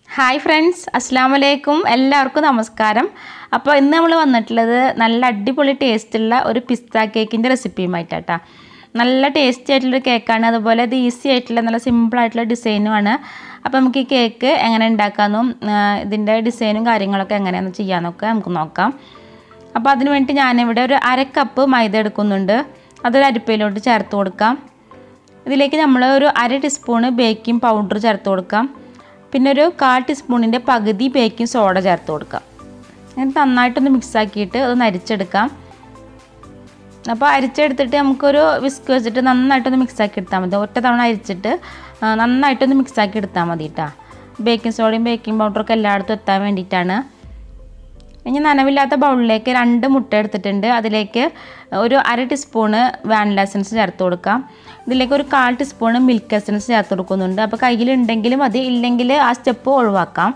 hi friends അസ്സാം വലൈക്കും എല്ലാവർക്കും നമസ്കാരം അപ്പോൾ ഇന്ന് നമ്മൾ വന്നിട്ടുള്ളത് നല്ല അടിപൊളി ടേസ്റ്റുള്ള ഒരു പിസ്ത കേക്കിൻ്റെ റെസിപ്പിയുമായിട്ടാട്ടാ നല്ല ടേസ്റ്റി ആയിട്ടുള്ളൊരു കേക്കാണ് അതുപോലെ ഇത് ഈസി ആയിട്ടുള്ള നല്ല സിമ്പിൾ ആയിട്ടുള്ള ഡിസൈനുമാണ് അപ്പോൾ നമുക്ക് ഈ കേക്ക് എങ്ങനെ ഉണ്ടാക്കാമെന്നും ആ, ഇതിൻ്റെ ഡിസൈനും കാര്യങ്ങളൊക്കെ എങ്ങനെയാണെന്ന് ചെയ്യാമെന്നൊക്കെ നമുക്ക് നോക്കാം അപ്പോൾ അതിന് വേണ്ടി ഞാനിവിടെ ഒരു അര കപ്പ് മൈദ എടുക്കുന്നുണ്ട് അതൊരു അരിപ്പയിലോട്ട് ചേർത്ത് കൊടുക്കാം ഇതിലേക്ക് നമ്മൾ ഒരു അര ടീസ്പൂണ് ബേക്കിംഗ് പൗഡർ ചേർത്ത് കൊടുക്കാം പിന്നെ ഒരു കാൽ ടീസ്പൂണിൻ്റെ പകുതി ബേക്കിംഗ് സോഡ ചേർത്ത് കൊടുക്കാം എന്നിട്ട് നന്നായിട്ടൊന്ന് മിക്സ് ആക്കിയിട്ട് അതൊന്ന് അരിച്ചെടുക്കാം അപ്പോൾ അരിച്ചെടുത്തിട്ട് നമുക്കൊരു വിസ്ക് വെച്ചിട്ട് നന്നായിട്ടൊന്ന് മിക്സ് ആക്കി എടുത്താൽ മതി ഒറ്റ തവണ അരിച്ചിട്ട് ആ, നന്നായിട്ടൊന്ന് മിക്സ് ആക്കി എടുത്താൽ മതി കേട്ടോ ബേക്കിംഗ് സോഡയും ബേക്കിംഗ് പൗഡറൊക്കെ എല്ലായിടത്തും എത്താൻ വേണ്ടിയിട്ടാണ് ഇനി നനവില്ലാത്ത ബൗളിലേക്ക് രണ്ട് മുട്ട എടുത്തിട്ടുണ്ട് അതിലേക്ക് ഒരു അര ടീസ്പൂണ് വാനില എസൻസ് ചേർത്ത് കൊടുക്കാം ഇതിലേക്ക് ഒരു കാൽ ടീസ്പൂണ് മിൽക്ക് എസൻസ് ചേർത്ത് കൊടുക്കുന്നുണ്ട് അപ്പോൾ കയ്യിലുണ്ടെങ്കിൽ മതി ഇല്ലെങ്കിൽ ആ സ്റ്റെപ്പ് ഒഴിവാക്കാം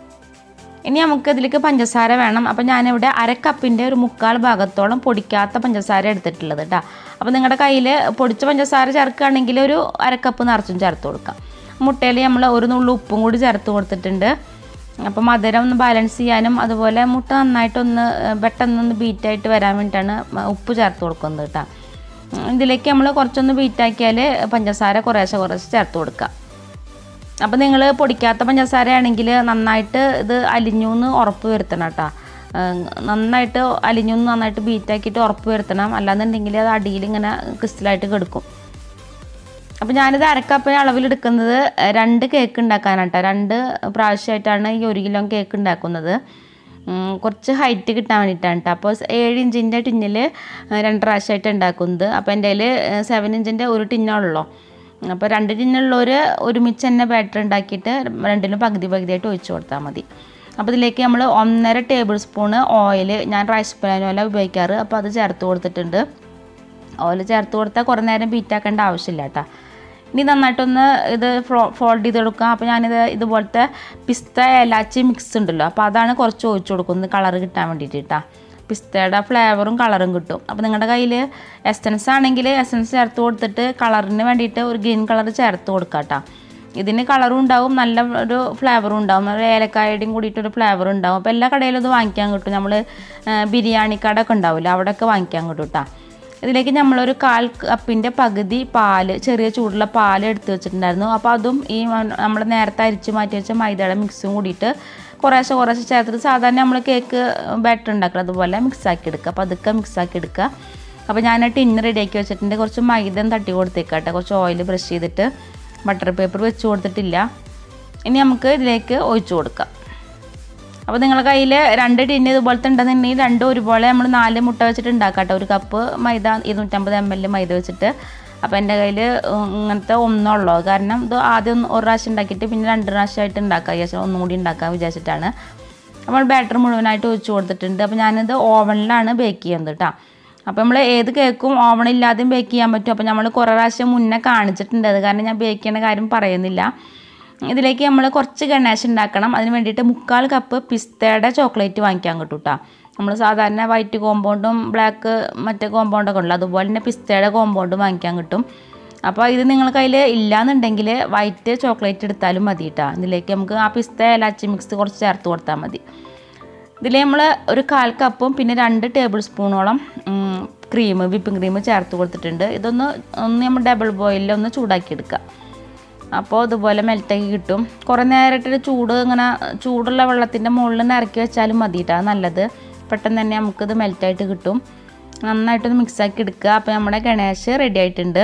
ഇനി നമുക്ക് ഇതിലേക്ക് പഞ്ചസാര വേണം അപ്പോൾ ഞാനിവിടെ അര കപ്പിൻ്റെ ഒരു മുക്കാൽ ഭാഗത്തോളം പൊടിക്കാത്ത പഞ്ചസാര എടുത്തിട്ടുള്ളത് കേട്ടോ അപ്പോൾ നിങ്ങളുടെ കയ്യിൽ പൊടിച്ച പഞ്ചസാര ചേർക്കുകയാണെങ്കിൽ ഒരു അര കപ്പ് നിറച്ചും ചേർത്ത് കൊടുക്കാം മുട്ടയിൽ നമ്മൾ ഒരു നുള്ളു ഉപ്പും കൂടി ചേർത്ത് കൊടുത്തിട്ടുണ്ട് അപ്പോൾ മധുരം ഒന്ന് ബാലൻസ് ചെയ്യാനും അതുപോലെ മുട്ട നന്നായിട്ടൊന്ന് ഏഹ്, പെട്ടെന്നൊന്ന് ബീറ്റായിട്ട് വരാൻ വേണ്ടിയിട്ടാണ് മ- ഉപ്പ് ചേർത്ത് കൊടുക്കുന്നത് കേട്ടോ ഇതിലേക്ക് നമ്മൾ കുറച്ചൊന്ന് ബീറ്റാക്കിയാൽ പഞ്ചസാര കുറേശ്ശെ കുറേശ്ശെ ചേർത്ത് കൊടുക്കാം അപ്പോൾ നിങ്ങൾ പൊടിക്കാത്ത പഞ്ചസാര ആണെങ്കിൽ നന്നായിട്ട് ഇത് അലിഞ്ഞു എന്ന് ഉറപ്പ് വരുത്തണം കേട്ടോ നന്നായിട്ട് അലിഞ്ഞു എന്ന് നന്നായിട്ട് ബീറ്റാക്കിയിട്ട് ഉറപ്പ് വരുത്തണം അല്ലാന്നുണ്ടെങ്കിൽ അത് അടിയിൽ ഇങ്ങനെ ക്രിസ്റ്റലായിട്ട് കിടക്കും അപ്പോൾ ഞാനിത് അരക്കപ്പ് അളവിലെടുക്കുന്നത് രണ്ട് കേക്ക് ഉണ്ടാക്കാനാട്ടോ രണ്ട് പ്രാവശ്യമായിട്ടാണ് ഈ ഒരു കിലോ കേക്ക് ഉണ്ടാക്കുന്നത് ഉം, കുറച്ച് ഹൈറ്റ് കിട്ടാൻ വേണ്ടിയിട്ടാണ് കേട്ടോ അപ്പോൾ ഏഴ് ഇഞ്ചിൻ്റെ ടിന്നിൽ രണ്ട് പ്രാവശ്യമായിട്ട് ഉണ്ടാക്കുന്നത് അപ്പോൾ എൻ്റെ കയ്യിൽ സെവൻ ഇഞ്ചിൻ്റെ ഒരു ടിന്നുള്ളൂ അപ്പോൾ രണ്ട് ടിന്നുള്ളവർ ഒരുമിച്ച് തന്നെ ബാറ്റർ ഉണ്ടാക്കിയിട്ട് രണ്ടിലും പകുതി പകുതിയായിട്ട് ഒഴിച്ച് കൊടുത്താൽ മതി അപ്പോൾ ഇതിലേക്ക് നമ്മൾ ഒന്നര ടേബിൾ സ്പൂണ് ഓയിൽ ഞാൻ റൈസ് ബ്രാൻ ഓയില ഉപയോഗിക്കാറ് അപ്പോൾ അത് ചേർത്ത് കൊടുത്തിട്ടുണ്ട് ഓയിൽ ചേർത്ത് കൊടുത്താൽ കുറേ നേരം ബീറ്റാക്കേണ്ട ആവശ്യമില്ല കേട്ടോ ഇനി നന്നായിട്ടൊന്ന് ഇത് ഫോൾഡ് ചെയ്ത് കൊടുക്കുക അപ്പോൾ ഞാനിത് ഇതുപോലത്തെ പിസ്ത ഏലാച്ചി മിക്സ് ഉണ്ടല്ലോ അപ്പോൾ അതാണ് കുറച്ച് ഒഴിച്ച് കൊടുക്കുന്നത് കളർ കിട്ടാൻ വേണ്ടിയിട്ട് കേട്ടോ പിസ്തയുടെ ഫ്ലേവറും കളറും കിട്ടും അപ്പോൾ നിങ്ങളുടെ കയ്യിൽ എസൻസ് ആണെങ്കിൽ എസൻസ് ചേർത്ത് കൊടുത്തിട്ട് കളറിന് വേണ്ടിയിട്ട് ഒരു ഗ്രീൻ കളർ ചേർത്ത് കൊടുക്കുക കേട്ടോ ഇതിന് കളറും ഉണ്ടാവും നല്ല ഒരു ഫ്ലേവറും ഉണ്ടാവും ഒരു ഏലക്കായുടെയും കൂടിയിട്ടൊരു ഫ്ലേവർ ഉണ്ടാവും അപ്പോൾ എല്ലാ കടയിലും ഇത് വാങ്ങിക്കാൻ കിട്ടും നമ്മൾ ബിരിയാണി കട ഒക്കെ ഉണ്ടാവില്ല അവിടെയൊക്കെ വാങ്ങിക്കാൻ കിട്ടും കേട്ടോ ഇതിലേക്ക് നമ്മളൊരു കാൽ കപ്പിൻ്റെ പകുതി പാല് ചെറിയ ചൂടുള്ള പാല് എടുത്ത് വെച്ചിട്ടുണ്ടായിരുന്നു അപ്പോൾ അതും ഈ നമ്മൾ നേരത്തെ അരിച്ച് മാറ്റി വെച്ച മൈദയുടെ മിക്സും കൂടിയിട്ട് കുറേശ്ശെ കുറേശ്ശെ ചേർത്തിട്ട് സാധാരണ നമ്മൾ കേക്ക് ബാറ്റർ ഉണ്ടാക്കുക അതുപോലെ മിക്സ് ആക്കി എടുക്കുക അപ്പോൾ അതൊക്കെ മിക്സ് ആക്കി എടുക്കുക അപ്പോൾ ഞാൻ ടിന്ന് റെഡിയാക്കി വെച്ചിട്ടുണ്ട് കുറച്ച് മൈദ തട്ടി കൊടുത്തേക്കട്ടെ കുറച്ച് ഓയിൽ ബ്രഷ് ചെയ്തിട്ട് ബട്ടർ പേപ്പർ വെച്ച് കൊടുത്തിട്ടില്ല ഇനി നമുക്ക് ഇതിലേക്ക് ഒഴിച്ചു കൊടുക്കാം അപ്പോൾ നിങ്ങളുടെ കയ്യിൽ രണ്ട് ടിന്ന് ഇതുപോലത്തെ ഉണ്ടെന്നുണ്ടെങ്കിൽ രണ്ടും ഒരുപോലെ നമ്മൾ നാല് മുട്ട വെച്ചിട്ട് ഉണ്ടാക്കാം കേട്ടോ ഒരു കപ്പ് മൈദ ഇരുന്നൂറ്റമ്പത് എം എൽ മൈദ വെച്ചിട്ട് അപ്പോൾ എൻ്റെ കയ്യിൽ ഇങ്ങനത്തെ ഒന്നുള്ളൂ കാരണം ഇത് ആദ്യം ഒന്ന് ഒരു പ്രാവശ്യം ഉണ്ടാക്കിയിട്ട് പിന്നെ രണ്ട് പ്രാവശ്യമായിട്ട് ഉണ്ടാക്കാം വിചാരിച്ചാൽ ഒന്നും കൂടി ഉണ്ടാക്കാൻ വിചാരിച്ചിട്ടാണ് നമ്മൾ ബാറ്റർ മുഴുവനായിട്ട് ഒഴിച്ച് കൊടുത്തിട്ടുണ്ട് അപ്പോൾ ഞാനിത് ഓവനിലാണ് ബേക്ക് ചെയ്യുന്നത് കേട്ടോ അപ്പോൾ നമ്മൾ ഏത് കേക്കും ഓവണില്ലാതെയും ബേക്ക് ചെയ്യാൻ പറ്റും അപ്പോൾ നമ്മൾ കുറേ പ്രാവശ്യം മുന്നേ കാണിച്ചിട്ടുണ്ട് അത് കാരണം ഞാൻ ബേക്ക് ചെയ്യുന്ന കാര്യം പറയുന്നില്ല ഇതിലേക്ക് നമ്മൾ കുറച്ച് ഗണേശ് ഉണ്ടാക്കണം അതിന് വേണ്ടിയിട്ട് മുക്കാൽ കപ്പ് പിസ്തയുടെ ചോക്ലേറ്റ് വാങ്ങിക്കാൻ കിട്ടും കേട്ടോ നമ്മൾ സാധാരണ വൈറ്റ് കോമ്പൗണ്ടും ബ്ലാക്ക് മറ്റേ കോമ്പൗണ്ടൊക്കെ ഉള്ളു അതുപോലെ തന്നെ പിസ്തയുടെ കോമ്പൗണ്ടും വാങ്ങിക്കാൻ കിട്ടും അപ്പോൾ ഇത് നിങ്ങൾ കയ്യിൽ ഇല്ലയെന്നുണ്ടെങ്കിൽ വൈറ്റ് ചോക്ലേറ്റ് എടുത്താലും മതി കേട്ടോ ഇതിലേക്ക് നമുക്ക് ആ പിസ്ത ഇലാച്ചി മിക്സ് കുറച്ച് ചേർത്ത് കൊടുത്താൽ മതി ഇതിൽ നമ്മൾ ഒരു കാൽ കപ്പും പിന്നെ രണ്ട് ടേബിൾ സ്പൂണോളം ക്രീം വിപ്പിംഗ് ക്രീം ചേർത്ത് കൊടുത്തിട്ടുണ്ട് ഇതൊന്ന് ഒന്ന് നമ്മൾ ഡബിൾ ബോയിലിൽ ഒന്ന് ചൂടാക്കി എടുക്കുക അപ്പോൾ ഇതുപോലെ മെൽറ്റാക്കി കിട്ടും കുറേ നേരമായിട്ട് ചൂട് ഇങ്ങനെ ചൂടുള്ള വെള്ളത്തിൻ്റെ മുകളിൽ നിന്ന് ഇറക്കി വെച്ചാലും മതി കേട്ടോ നല്ലത് പെട്ടെന്ന് തന്നെ നമുക്കിത് മെൽറ്റായിട്ട് കിട്ടും നന്നായിട്ടൊന്ന് മിക്സാക്കി എടുക്കുക അപ്പോൾ നമ്മുടെ ഗണേശ് റെഡി ആയിട്ടുണ്ട്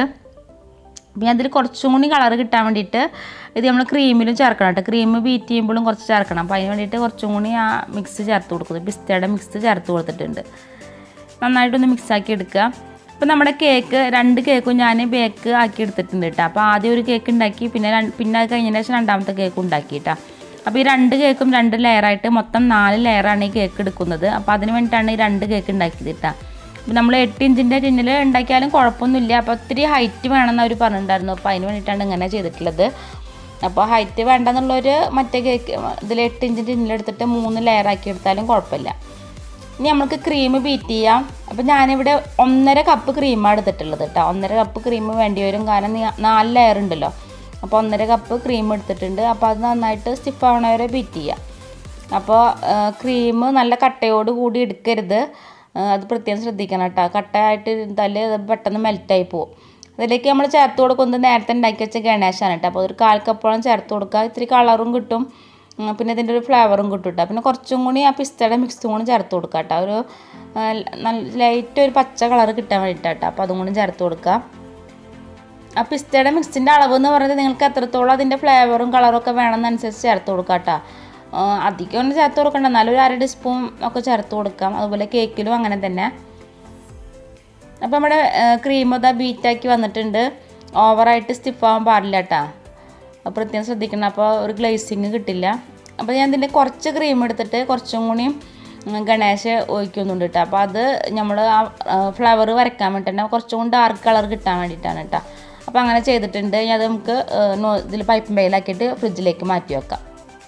പിന്നെ അതിൽ കുറച്ചും കൂടി കളർ കിട്ടാൻ വേണ്ടിയിട്ട് ഇത് നമ്മൾ ക്രീമിലും ചേർക്കണം കേട്ടോ ക്രീം ബീറ്റ് ചെയ്യുമ്പോഴും കുറച്ച് ചേർക്കണം അപ്പോൾ അതിന് വേണ്ടിയിട്ട് കുറച്ചും കൂടി ആ മിക്സ് ചേർത്ത് കൊടുക്കുന്നത് പിസ്തയുടെ മിക്സ് ചേർത്ത് കൊടുത്തിട്ടുണ്ട് നന്നായിട്ടൊന്ന് മിക്സാക്കി എടുക്കുക അപ്പോൾ നമ്മുടെ കേക്ക് രണ്ട് കേക്കും ഞാൻ ബേക്ക് ആക്കി എടുത്തിട്ടുണ്ട് കേട്ടോ അപ്പോൾ ആദ്യം ഒരു കേക്ക് ഉണ്ടാക്കി പിന്നെ രണ്ട് പിന്നെ അത് കഴിഞ്ഞതിന് ശേഷം രണ്ടാമത്തെ കേക്ക് ഉണ്ടാക്കി കേട്ടോ അപ്പോൾ ഈ രണ്ട് കേക്കും രണ്ട് ലെയറായിട്ട് മൊത്തം നാല് ലെയറാണ് ഈ കേക്ക് എടുക്കുന്നത് അപ്പോൾ അതിന് വേണ്ടിയിട്ടാണ് ഈ രണ്ട് കേക്ക് ഉണ്ടാക്കിയത് കേട്ടോ അപ്പോൾ നമ്മൾ എട്ട് ഇഞ്ചിൻ്റെ ടിന്നിൽ ഉണ്ടാക്കിയാലും കുഴപ്പമൊന്നുമില്ല അപ്പോൾ ഒത്തിരി ഹൈറ്റ് വേണമെന്ന് അവർ പറഞ്ഞിട്ടുണ്ടായിരുന്നു അപ്പോൾ അതിന് വേണ്ടിയിട്ടാണ് ഇങ്ങനെ ചെയ്തിട്ടുള്ളത് അപ്പോൾ ഹൈറ്റ് വേണ്ടെന്നുള്ളൊരു മറ്റേ കേക്ക് ഇതിൽ എട്ട് ഇഞ്ചിൻ്റെ ടിന്നിലെടുത്തിട്ട് മൂന്ന് ലെയറാക്കി എടുത്താലും കുഴപ്പമില്ല ഇനി നമുക്ക് ക്രീം ബീറ്റ് ചെയ്യാം അപ്പോൾ ഞാനിവിടെ ഒന്നര കപ്പ് ക്രീമാണ് എടുത്തിട്ടുള്ളത് കേട്ടോ ഒന്നര കപ്പ് ക്രീം വേണ്ടി വരും കാരണം നീ- നാല് ലെയർ ഉണ്ടല്ലോ അപ്പോൾ ഒന്നര കപ്പ് ക്രീം എടുത്തിട്ടുണ്ട് അപ്പോൾ അത് നന്നായിട്ട് സ്റ്റിഫ് ആവണ വരെ ബീറ്റ് ചെയ്യാം അപ്പോൾ ക്രീം നല്ല കട്ടയോട് കൂടി എടുക്കരുത് ആ, അത് പ്രത്യേകം ശ്രദ്ധിക്കണം കേട്ടോ കട്ടയായിട്ട് ഇരുന്നാൽ അത് പെട്ടെന്ന് മെൽറ്റായി പോകും അതിലേക്ക് നമ്മൾ ചേർത്ത് കൊടുക്കുന്നത് നേരത്തെ ഉണ്ടാക്കി വെച്ച ഗണേശാണ് കേട്ടോ അപ്പോൾ ഒരു കാൽ കപ്പോളം ചേർത്ത് കൊടുക്കുക ഇത്തിരി കളറും കിട്ടും ഉം, പിന്നെ ഇതിൻ്റെ ഒരു ഫ്ലേവറും കിട്ടും കേട്ടോ പിന്നെ കുറച്ചും കൂടി ആ പിസ്തയുടെ മിക്സും കൂടി ചേർത്ത് കൊടുക്കുക കേട്ടോ ഒരു ആ, നല്ല ലൈറ്റ് ഒരു പച്ച കളർ കിട്ടാൻ വേണ്ടിയിട്ടാട്ടോ അപ്പോൾ അതും കൂടി ചേർത്ത് കൊടുക്കുക ആ പിസ്തയുടെ മിക്സിൻ്റെ അളവ് എന്ന് പറയുന്നത് നിങ്ങൾക്ക് എത്രത്തോളം അതിൻ്റെ ഫ്ലേവറും കളറും ഒക്കെ വേണമെന്നനുസരിച്ച് ചേർത്ത് കൊടുക്കാം കേട്ടോ അധികം ഒന്നും ചേർത്ത് കൊടുക്കണ്ട എന്നാലും ഒരു അര ടീസ്പൂൺ ഒക്കെ ചേർത്ത് കൊടുക്കാം അതുപോലെ കേക്കിലും അങ്ങനെ തന്നെ അപ്പോൾ നമ്മുടെ ക്രീം ഇതാ ബീറ്റാക്കി വന്നിട്ടുണ്ട് ഓവറായിട്ട് സ്റ്റിഫ് ആവാൻ പാടില്ല കേട്ടോ അപ്പോൾ പ്രത്യേകം ശ്രദ്ധിക്കണം അപ്പോൾ ഒരു ഗ്ലേസിങ് കിട്ടില്ല അപ്പോൾ ഞാൻ ഇതിൻ്റെ കുറച്ച് ക്രീം എടുത്തിട്ട് കുറച്ചും കൂടിയും ഉം, ഗണേശ് ഒഴിക്കുന്നുണ്ട് കേട്ടോ അപ്പോൾ അത് നമ്മൾ ആ ഫ്ലവർ വരയ്ക്കാൻ വേണ്ടിയിട്ട് കുറച്ചും കൂടി ഡാർക്ക് കളർ കിട്ടാൻ വേണ്ടിയിട്ടാണ് കേട്ടോ അപ്പോൾ അങ്ങനെ ചെയ്തിട്ടുണ്ട് ഇനി അത് നമുക്ക് ഇതിൽ പൈപ്പ് ബേയിലാക്കിയിട്ട് ഫ്രിഡ്ജിലേക്ക് മാറ്റി വെക്കാം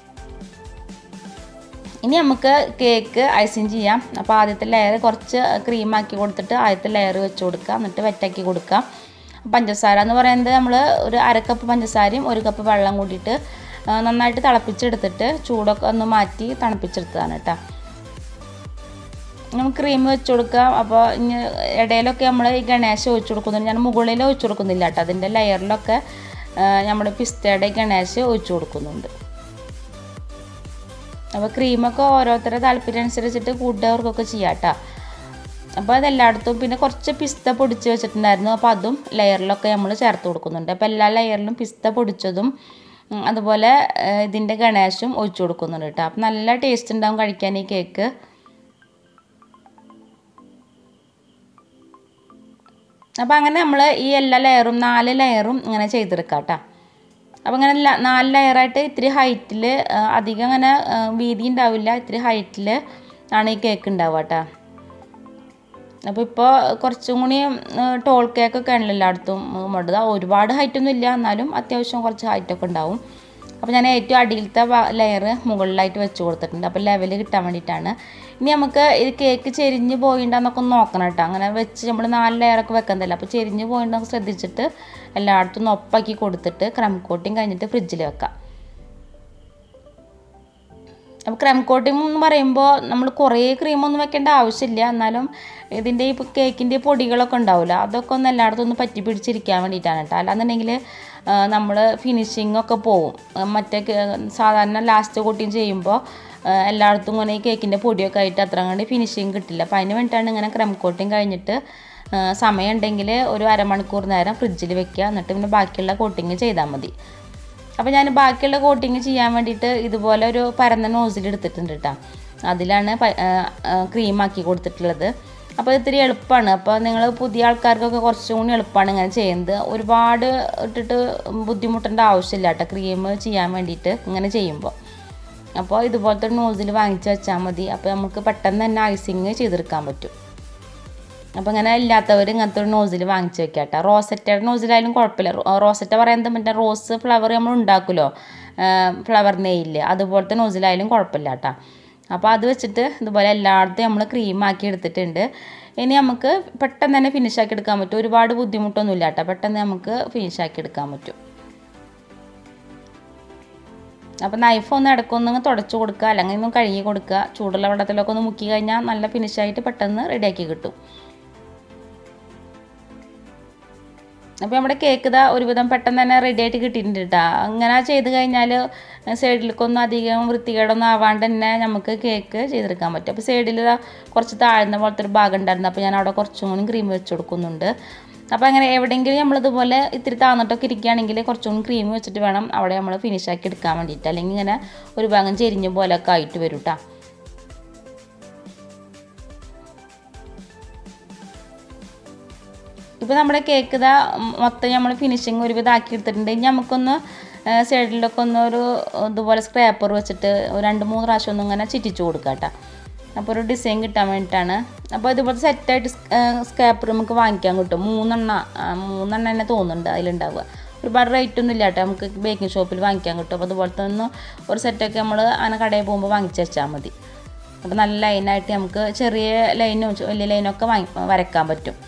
ഇനി നമുക്ക് കേക്ക് ഐസിങ് ചെയ്യാം അപ്പോൾ ആദ്യത്തെ ലെയർ കുറച്ച് ക്രീമാക്കി കൊടുത്തിട്ട് ആദ്യത്തെ ലെയർ വെച്ച് കൊടുക്കുക എന്നിട്ട് വെറ്റാക്കി കൊടുക്കുക പഞ്ചസാര എന്ന് പറയുന്നത് നമ്മൾ ഒരു അര കപ്പ് പഞ്ചസാരയും ഒരു കപ്പ് വെള്ളം കൂട്ടിയിട്ട് ആ, നന്നായിട്ട് തിളപ്പിച്ചെടുത്തിട്ട് ചൂടൊക്കെ ഒന്ന് മാറ്റി തണുപ്പിച്ചെടുത്തതാണ് കേട്ടോ നമുക്ക് ക്രീം വെച്ച് കൊടുക്കാം അപ്പോൾ ഇനി ഇടയിലൊക്കെ നമ്മൾ ഈ ഗണേശ ഒഴിച്ചു കൊടുക്കുന്നുണ്ട് ഞാൻ മുകളിൽ ഒഴിച്ചു കൊടുക്കുന്നില്ല കേട്ടോ അതിൻ്റെ ലെയറിലൊക്കെ നമ്മൾ പിസ്തയുടെ ഗണേശ് ഒഴിച്ചു കൊടുക്കുന്നുണ്ട് അപ്പോൾ ക്രീമൊക്കെ ഓരോരുത്തരുടെ താല്പര്യം അനുസരിച്ചിട്ട് കൂട്ടുകാർക്കൊക്കെ ചെയ്യാം കേട്ടോ അപ്പോൾ അതെല്ലായിടത്തും പിന്നെ കുറച്ച് പിസ്ത പൊടിച്ച് വെച്ചിട്ടുണ്ടായിരുന്നു അപ്പോൾ അതും ലെയറിലൊക്കെ നമ്മൾ ചേർത്ത് കൊടുക്കുന്നുണ്ട് അപ്പോൾ എല്ലാ ലെയറിലും പിസ്ത പൊടിച്ചതും ഉം, അതുപോലെ ഏഹ്, ഇതിൻ്റെ ഗണേശും ഒഴിച്ചു കൊടുക്കുന്നുണ്ട് കേട്ടോ അപ്പോൾ നല്ല ടേസ്റ്റ് ഉണ്ടാവും കഴിക്കാൻ ഈ കേക്ക് അപ്പോൾ അങ്ങനെ നമ്മൾ ഈ എല്ലാ ലെയറും നാല് ലെയറും ഇങ്ങനെ ചെയ്തെടുക്കാം കേട്ടോ അപ്പോൾ അങ്ങനെ ല- നാല് ലെയറായിട്ട് ഇത്തിരി ഹൈറ്റിൽ അധികം അങ്ങനെ ആ, വീതി ഉണ്ടാവില്ല ഇത്തിരി ഹൈറ്റിൽ ആണ് ഈ കേക്ക് ഉണ്ടാവുക കേട്ടോ അപ്പോൾ ഇപ്പോൾ കുറച്ചും കൂടി ടോൾ കേക്കൊക്കെ ആണല്ലോ എല്ലായിടത്തും ഉള്ളത് ഒരുപാട് ഹൈറ്റൊന്നും ഇല്ല എന്നാലും അത്യാവശ്യം കുറച്ച് ഹൈറ്റൊക്കെ ഉണ്ടാവും അപ്പോൾ ഞാൻ ഏറ്റവും അടിയിലത്തെ ലെയർ മുകളിലായിട്ട് വെച്ച് കൊടുത്തിട്ടുണ്ട് അപ്പോൾ ലെവൽ കിട്ടാൻ വേണ്ടിയിട്ടാണ് ഇനി നമുക്ക് ഇത് കേക്ക് ചെരിഞ്ഞ് പോയിണ്ടെന്നൊക്കെ ഒന്ന് നോക്കണം കേട്ടോ അങ്ങനെ വെച്ച് നമ്മൾ നാല് ലെയറൊക്കെ വെക്കുന്നില്ല അപ്പോൾ ചെരിഞ്ഞ് പോയിണ്ടെന്നൊക്കെ ശ്രദ്ധിച്ചിട്ട് എല്ലായിടത്തും ഒന്ന് ഒപ്പാക്കി കൊടുത്തിട്ട് ക്രം കോട്ടിങ് കഴിഞ്ഞിട്ട് ഫ്രിഡ്ജിൽ വെക്കാം അപ്പോൾ ക്രം കോട്ടിംഗ് എന്ന് പറയുമ്പോൾ നമ്മൾ കുറേ ക്രീമൊന്നും വെക്കേണ്ട ആവശ്യമില്ല എന്നാലും ഇതിൻ്റെ ഈ കേക്കിൻ്റെ പൊടികളൊക്കെ ഉണ്ടാവില്ല അതൊക്കെ ഒന്ന് എല്ലായിടത്തും ഒന്ന് പറ്റി പിടിച്ചിരിക്കാൻ വേണ്ടിയിട്ടാണ് കേട്ടോ അല്ലാന്നുണ്ടെങ്കിൽ നമ്മൾ ഫിനിഷിംഗ് ഒക്കെ പോവും ആ, മറ്റേ കേ- സാധാരണ ലാസ്റ്റ് കോട്ടിങ് ചെയ്യുമ്പോൾ ആ, എല്ലായിടത്തും ഇങ്ങനെ ഈ കേക്കിൻ്റെ പൊടിയൊക്കെ ആയിട്ട് അത്ര കണ്ട് ഫിനിഷിങ് കിട്ടില്ല അപ്പോൾ അതിന് വേണ്ടിയിട്ടാണ് ഇങ്ങനെ ക്രം കോട്ടിങ് കഴിഞ്ഞിട്ട് ആ, സമയമുണ്ടെങ്കിൽ ഒരു അരമണിക്കൂർ നേരം ഫ്രിഡ്ജിൽ വെക്കുക എന്നിട്ട് പിന്നെ ബാക്കിയുള്ള കോട്ടിങ് ചെയ്താൽ മതി അപ്പോൾ ഞാൻ ബാക്കിയുള്ള കോട്ടിങ് ചെയ്യാൻ വേണ്ടിയിട്ട് ഇതുപോലെ ഒരു പരന്ന നോസിൽ എടുത്തിട്ടുണ്ട് കേട്ടോ അതിലാണ് ക്രീം ആക്കി കൊടുത്തിട്ടുള്ളത് അപ്പോൾ ഇത്തിരി എളുപ്പമാണ് അപ്പോൾ നിങ്ങൾ പുതിയ ആൾക്കാർക്കൊക്കെ കുറച്ചും കൂടി എളുപ്പമാണ് ഇങ്ങനെ ചെയ്യുന്നത് ഒരുപാട് ഇട്ടിട്ട് ബുദ്ധിമുട്ടേണ്ട ആവശ്യമില്ല കേട്ടോ ക്രീം ചെയ്യാൻ വേണ്ടിയിട്ട് ഇങ്ങനെ ചെയ്യുമ്പോൾ അപ്പോൾ ഇതുപോലത്തെ ഒരു നോസിൽ വാങ്ങിച്ച് വെച്ചാൽ മതി അപ്പോൾ നമുക്ക് പെട്ടെന്ന് തന്നെ ഐസിങ് ചെയ്തെടുക്കാൻ പറ്റും അപ്പോൾ ഇങ്ങനെ ഇല്ലാത്തവർ ഇങ്ങനത്തെ ഒരു നോസിൽ വാങ്ങിച്ച് വെക്കുക കേട്ടോ റോസറ്റയുടെ നോസിലായാലും കുഴപ്പമില്ല റോ- റോസറ്റ പറയുന്നത് മറ്റേ റോസ് ഫ്ലവർ നമ്മൾ ഉണ്ടാക്കുമല്ലോ ഫ്ലവർ നെയ്യില് അതുപോലത്തെ നോസിലായാലും കുഴപ്പമില്ല കേട്ടോ അപ്പോൾ അത് വെച്ചിട്ട് ഇതുപോലെ എല്ലായിടത്തും നമ്മൾ ക്രീം ആക്കി എടുത്തിട്ടുണ്ട് ഇനി നമുക്ക് പെട്ടെന്ന് തന്നെ ഫിനിഷ് ആക്കി എടുക്കാൻ പറ്റും ഒരുപാട് ബുദ്ധിമുട്ടൊന്നുമില്ല കേട്ടോ പെട്ടെന്ന് നമുക്ക് ഫിനിഷ് ആക്കി എടുക്കാൻ പറ്റും അപ്പോൾ നൈഫ് ഒന്ന് ഇടയ്ക്കൊന്ന് തുടച്ച് കൊടുക്കുക അല്ലെങ്കിൽ ഒന്ന് കഴുകി കൊടുക്കുക ചൂടുള്ള വെള്ളത്തിലൊക്കെ ഒന്ന് മുക്കി കഴിഞ്ഞാൽ നല്ല ഫിനിഷായിട്ട് പെട്ടെന്ന് റെഡിയാക്കി കിട്ടും അപ്പോൾ നമ്മുടെ കേക്ക് ഇതാ ഒരുവിധം പെട്ടെന്ന് തന്നെ റെഡി ആയിട്ട് കിട്ടിയിട്ടുണ്ട് കേട്ടോ അങ്ങനെ ചെയ്ത് കഴിഞ്ഞാൽ സൈഡിലേക്കൊന്നും അധികം വൃത്തികേടൊന്നും ആവാണ്ട് തന്നെ നമുക്ക് കേക്ക് ചെയ്തെടുക്കാൻ പറ്റും അപ്പോൾ സൈഡിൽ കുറച്ച് താഴ്ന്ന പോലത്തെ ഒരു ഭാഗം ഉണ്ടായിരുന്നു അപ്പോൾ ഞാൻ അവിടെ കുറച്ചും കൂടി ക്രീം വെച്ച് കൊടുക്കുന്നുണ്ട് അപ്പോൾ അങ്ങനെ എവിടെയെങ്കിലും നമ്മളിതുപോലെ ഇത്തിരി താന്നിട്ടൊക്കെ ഇരിക്കുകയാണെങ്കിൽ കുറച്ചും കൂടി ക്രീം വെച്ചിട്ട് വേണം അവിടെ നമ്മൾ ഫിനിഷ് ആക്കി എടുക്കാൻ വേണ്ടിയിട്ട് അല്ലെങ്കിൽ ഇങ്ങനെ ഒരു ഭാഗം ചെരിഞ്ഞ പോലെയൊക്കെ ആയിട്ട് വരും കേട്ടോ ഇപ്പോൾ നമ്മുടെ കേക്ക് ഇതാ മൊത്തം നമ്മൾ ഫിനിഷിങ് ഒരുവിധം ആക്കി എടുത്തിട്ടുണ്ട് ഇനി നമുക്കൊന്ന് സൈഡിലൊക്കെ ഒന്ന് ഒരു ഇതുപോലെ സ്ക്രാപ്പർ വെച്ചിട്ട് ഒരു രണ്ട് മൂന്ന് പ്രാവശ്യം ഒന്ന് ഇങ്ങനെ ചിറ്റിച്ച് കൊടുക്കുക കേട്ടോ അപ്പോൾ ഒരു ഡിസൈൻ കിട്ടാൻ വേണ്ടിയിട്ടാണ് അപ്പോൾ ഇതുപോലത്തെ സെറ്റായിട്ട് സ്ക്രാപ്പർ നമുക്ക് വാങ്ങിക്കാൻ കിട്ടും മൂന്നെണ്ണ ആ, മൂന്നെണ്ണ തന്നെ തോന്നുന്നുണ്ട് അതിലുണ്ടാവുക ഒരുപാട് റേറ്റ് ഒന്നും ഇല്ല കേട്ടോ നമുക്ക് ബേക്കിംഗ് ഷോപ്പിൽ വാങ്ങിക്കാൻ കിട്ടും അപ്പോൾ അതുപോലത്തെ ഒന്ന് ഒരു സെറ്റൊക്കെ നമ്മൾ അങ്ങനെ കടയിൽ പോകുമ്പോൾ വാങ്ങിച്ച് വെച്ചാൽ മതി അപ്പോൾ നല്ല ലൈനായിട്ട് നമുക്ക് ചെറിയ ലൈനും വലിയ ലൈനൊക്കെ വാങ്ങി വരയ്ക്കാൻ പറ്റും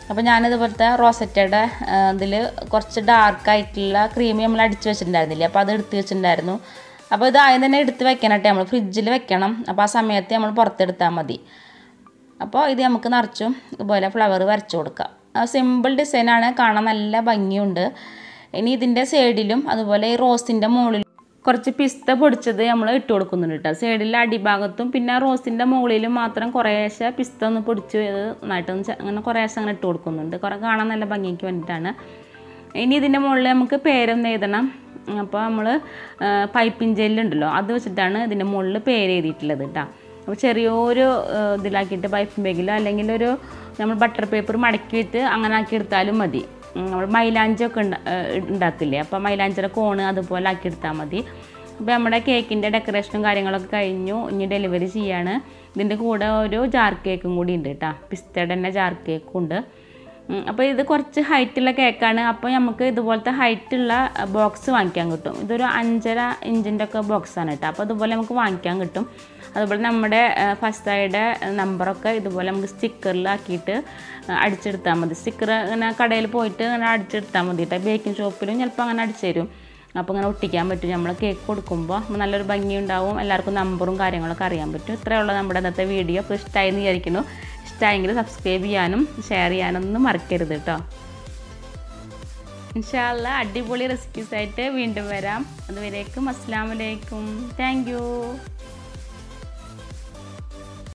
അപ്പോൾ ഞാനിതുപോലത്തെ റോസറ്റയുടെ ഇതിൽ കുറച്ച് ഡാർക്കായിട്ടുള്ള ക്രീം നമ്മൾ അടിച്ച് വെച്ചിട്ടുണ്ടായിരുന്നില്ലേ അപ്പോൾ അത് എടുത്ത് വെച്ചിട്ടുണ്ടായിരുന്നു അപ്പോൾ ഇത് ആദ്യം തന്നെ എടുത്ത് വെക്കണം നമ്മൾ ഫ്രിഡ്ജിൽ വെക്കണം അപ്പോൾ ആ സമയത്ത് നമ്മൾ പുറത്തെടുത്താൽ മതി അപ്പോൾ ഇത് നമുക്ക് നിറച്ചും ഇതുപോലെ ഫ്ലവർ വരച്ചു കൊടുക്കാം സിമ്പിൾ ഡിസൈനാണ് കാണാൻ നല്ല ഭംഗിയുണ്ട് ഇനി ഇതിൻ്റെ സൈഡിലും അതുപോലെ ഈ റോസിൻ്റെ മുകളിലും കുറച്ച് പിസ്ത പൊടിച്ചത് നമ്മൾ ഇട്ട് കൊടുക്കുന്നുണ്ട് കേട്ടോ സൈഡിലെ അടിഭാഗത്തും പിന്നെ റോസിൻ്റെ മുകളിലും മാത്രം കുറേശ്ശെ പിസ്ത ഒന്ന് പൊടിച്ച് ഇത് നന്നായിട്ടൊന്ന് ചെ- അങ്ങനെ കുറേശ്ശെ അങ്ങനെ ഇട്ട് കൊടുക്കുന്നുണ്ട് കുറേ കാണാൻ നല്ല ഭംഗിക്ക് വേണ്ടിയിട്ടാണ് ഇനി ഇതിൻ്റെ മുകളിൽ നമുക്ക് പേരൊന്ന് എഴുതണം അപ്പോൾ നമ്മൾ പൈപ്പിൻ ജെല്ലുണ്ടല്ലോ അത് വെച്ചിട്ടാണ് ഇതിൻ്റെ മുകളിൽ പേര് എഴുതിയിട്ടുള്ളത് കേട്ടോ അപ്പോൾ ചെറിയൊരു ഏഹ്, ഇതിലാക്കിയിട്ട് പൈപ്പിൻ ബാഗിലോ അല്ലെങ്കിൽ ഒരു നമ്മൾ ബട്ടർ പേപ്പർ മടക്കിയിട്ട് അങ്ങനെ ആക്കി എടുത്താലും മതി ഉം, നമ്മൾ മൈലാഞ്ചൊക്കെ ഉണ്ടാ ഏഹ്, ഉണ്ടാക്കില്ലേ അപ്പോൾ മൈലാഞ്ചിയുടെ കോണ് അതുപോലെ ആക്കി എടുത്താൽ മതി അപ്പോൾ നമ്മുടെ കേക്കിൻ്റെ ഡെക്കറേഷനും കാര്യങ്ങളൊക്കെ കഴിഞ്ഞു ഇനി ഡെലിവറി ചെയ്യാണ് ഇതിൻ്റെ കൂടെ ഒരു ജാർ കേക്കും കൂടി ഉണ്ട് കേട്ടോ പിസ്തയുടെ തന്നെ ജാർ കേക്കും ഉണ്ട് ഉം, അപ്പോൾ ഇത് കുറച്ച് ഹൈറ്റുള്ള കേക്കാണ് അപ്പോൾ നമുക്ക് ഇതുപോലത്തെ ഹൈറ്റുള്ള ബോക്സ് വാങ്ങിക്കാൻ കിട്ടും ഇതൊരു അഞ്ചര ഇഞ്ചിൻ്റെ ഒക്കെ ബോക്സാണ് കേട്ടോ അപ്പോൾ അതുപോലെ നമുക്ക് വാങ്ങിക്കാൻ കിട്ടും അതുപോലെ നമ്മുടെ ഫസ്റ്റായുടെ നമ്പറൊക്കെ ഇതുപോലെ നമുക്ക് സ്റ്റിക്കറിലാക്കിയിട്ട് അടിച്ചെടുത്താൽ മതി സ്റ്റിക്കർ ഇങ്ങനെ കടയിൽ പോയിട്ട് ഇങ്ങനെ അടിച്ചെടുത്താൽ മതി കേട്ടോ ബേക്കിംഗ് ഷോപ്പിലും ചിലപ്പോൾ അങ്ങനെ അടിച്ചു തരും അപ്പോൾ ഇങ്ങനെ ഒട്ടിക്കാൻ പറ്റും നമ്മൾ കേക്ക് കൊടുക്കുമ്പോൾ നല്ലൊരു ഭംഗി ഉണ്ടാവും എല്ലാവർക്കും നമ്പറും കാര്യങ്ങളൊക്കെ അറിയാൻ പറ്റും ഇത്രയുള്ള നമ്മുടെ ഇന്നത്തെ വീഡിയോ അപ്പോൾ ഇഷ്ടമായി എന്ന് വിചാരിക്കുന്നു ഇഷ്ടമായെങ്കിൽ സബ്സ്ക്രൈബ് ചെയ്യാനും ഷെയർ ചെയ്യാനൊന്നും മറക്കരുത് കേട്ടോ ഇൻഷാല്ല അടിപൊളി റെസിപ്പീസ് ആയിട്ട് വീണ്ടും വരാം അതുവരേക്കും അസ്സാം വലൈക്കും താങ്ക് യു